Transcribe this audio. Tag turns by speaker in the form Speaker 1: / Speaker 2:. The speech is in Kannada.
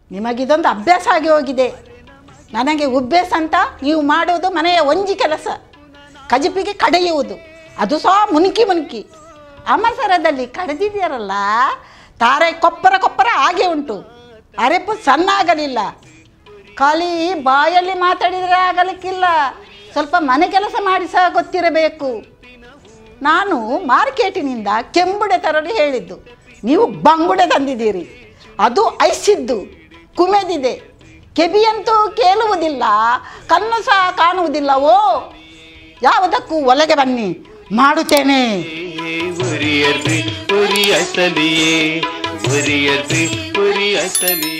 Speaker 1: ನಿಮಗಿದೊಂದು ಅಭ್ಯಾಸ ಆಗಿ ಹೋಗಿದೆ ನನಗೆ ಉಬ್ಬೇಸ ಅಂತ ನೀವು ಮಾಡೋದು ಮನೆಯ ಒಂಜಿ ಕೆಲಸ ಕಜಿಪಿಗೆ ಕಡೆಯುವುದು ಅದು ಸಹ ಮುನುಕಿ ಮುನುಕಿ ಅಮಸರದಲ್ಲಿ ಕಡೆದಿದ್ದೀರಲ್ಲ ತಾರೆ ಕೊಪ್ಪರ ಕೊಪ್ಪರ ಹಾಗೆ ಉಂಟು ಅರೆಪು ಸಣ್ಣ ಆಗಲಿಲ್ಲ ಖಾಲಿ ಬಾಯಲ್ಲಿ ಮಾತಾಡಿದರೆ ಆಗಲಿಕ್ಕಿಲ್ಲ ಸ್ವಲ್ಪ ಮನೆ ಕೆಲಸ ಮಾಡಿ ಸಹ ಗೊತ್ತಿರಬೇಕು ನಾನು ಮಾರ್ಕೆಟಿನಿಂದ ಕೆಂಬುಡೆ ತರಲು ಹೇಳಿದ್ದು ನೀವು ಬಂಗುಡೆ ತಂದಿದ್ದೀರಿ ಅದು ಐಸಿದ್ದು ಕುಮೆದಿದೆ ಕೆಬಿಯಂತೂ ಕೇಳುವುದಿಲ್ಲ ಕಣ್ಣು ಸಹ ಕಾಣುವುದಿಲ್ಲವೋ ಯಾವುದಕ್ಕೂ ಒಳಗೆ ಬನ್ನಿ ಮಾಡುತ್ತೇನೆ
Speaker 2: உரியர்து பொறி அசலியே உரியர்து பொறி அசலியே